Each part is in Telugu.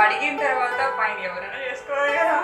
అడిగిన తర్వాత పైన ఎవరైనా చేసుకోవాలి కదా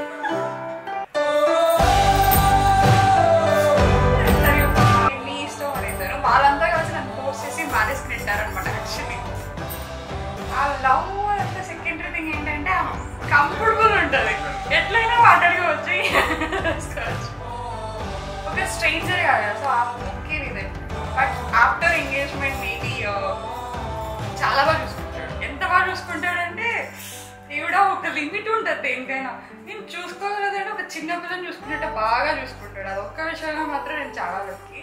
అంటారు, నీ ఇష్టం అని అంటారు. వాళ్ళంతా కలిసి నన్ను ఫోర్స్ చేసి మ్యారేజ్కి నెట్టారనమాట యాక్చువల్లీ ఆ లవ్ అంతా సెకండరీ థింగ్ ఏంటంటే కంఫర్టబుల్ ఉంటుంది ఎట్లయినా వాటర్గా వచ్చి చేసుకోవచ్చు ఒక స్ట్రేంజర్ కాదు సో ఓకే ఇదే బట్ ఆఫ్టర్ ఎంగేజ్మెంట్ మేబీ చాలా బాగా చూసుకుంటాడు ఎంత బాగా చూసుకుంటాడంటే ఈవిడ ఒక లిమిట్ ఉంటుంది దేనికైనా నేను చూసుకోగలదంటే ఒక చిన్న పిల్లని చూసుకున్నట్టు బాగా చూసుకుంటాడు అది ఒక్క విషయంలో మాత్రం నేను చాలా లక్కి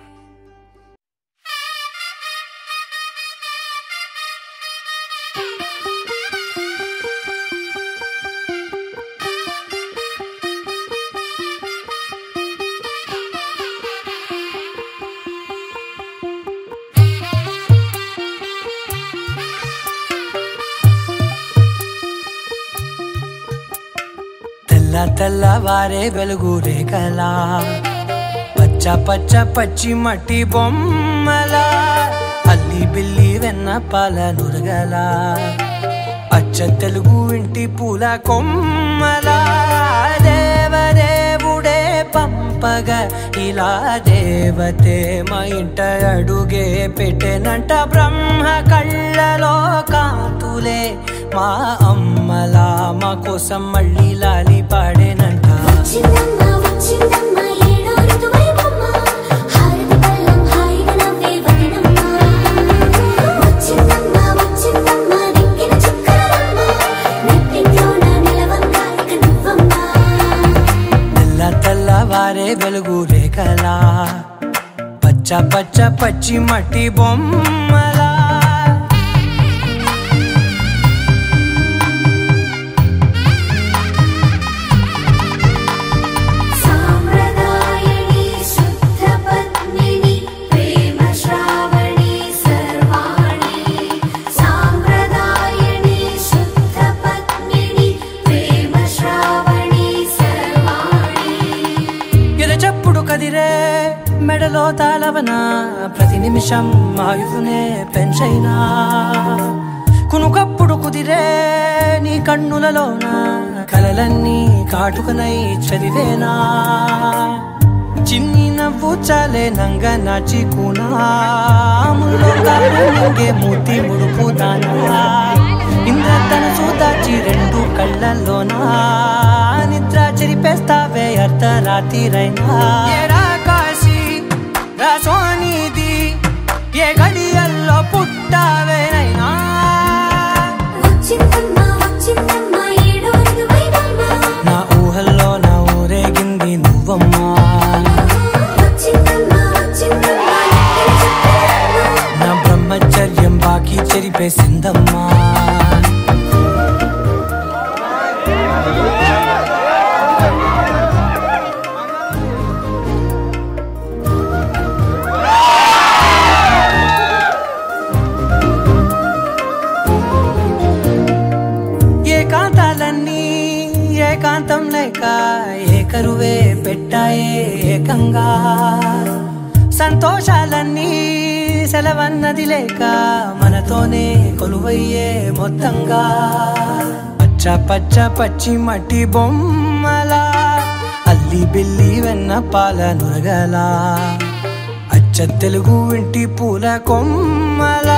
తెల్ల తెల్లవారే వెలుగు రేఖలా పచ్చ పచ్చ పచ్చి మట్టి బొమ్మలా అల్లి బిల్లి వెన్న పాల నురగలా అచ్చ తెలుగు ఇంటి పూల కొమ్మలా దేవదేవుడే పంపగ ఇలా దేవతే మా ఇంట అడుగే పెట్టెనంట బ్రహ్మ కళ్ళలో కాతులే మా అమ్మలా మా కోసం మళ్ళీ లాలి పాడేనంట వచ్చిందమ్మ వచ్చిందమ్మ ఏడో ఋతువైవమ్మ హారతి పళ్ళం హాయిగా నవ్వే వదినమ్మ వచ్చిందమ్మ వచ్చిందమ్మ దిక్కిన చుక్కలమ్మ నెట్టింట్లోన నిలవంగా ఇక నువ్వమ్మ తెల్ల తెల్లవారే వెలుగు రేఖలా పచ్చ పచ్చ పచ్చి మట్టి బొమ్మలా సాంప్రదాయని శుద్ధ పద్మిని ప్రేమ శ్రావణి సర్వాణి సాంప్రదాయని శుద్ధ పద్మిని ప్రేమ శ్రావణి సర్వాణి ఎరచప్పుడు కదిరే మెడలో తాళవన ప్రతి నిమిషం ఆయుధునే పెంచైనా కునుకప్పుడు కుదిరే నీ కన్నులలోన కలలన్నీ కాటుకనై చదివేనా చిన్ని నవ్వు చాలే నంగ నాచి కూనాములో కాలంగే మూతి ముడుపు దానా ఇంద్రధనసు దాచి రెండు కళ్ళల్లోనా నిద్ర చెరిపేస్తావే అర్ధరాత్రిరైనా ఏరా కాశీ రాసోనిది ఏ గడియల్లో పుట్టావేనైనా వచ్చిందమ్మ వచ్చిందమ్మ ఏడో ఋతువైవమ్మ నా ఊహల్లో నా ఊరేగింది నువ్వమ్మా వచ్చిందమ్మ వచ్చిందమ్మ నెట్టిన చుక్కలమ్మ నా బ్రహ్మచర్యం బాకీ చెరిపేసిందమ్మా ఏకాంతాలన్నీ ఏకాంతం లేక ఏకరువే పెట్టాయే ఏకంగా సంతోషాలన్నీ సెలవన్నది లేక మనతోనే కొలువయ్యే మొత్తంగా పచ్చ పచ్చ పచ్చి మట్టి బొమ్మలా అల్లి బిల్లి వెన్న పాల నురగలా అచ్చ తెలుగు ఇంటి పూల కొమ్మలా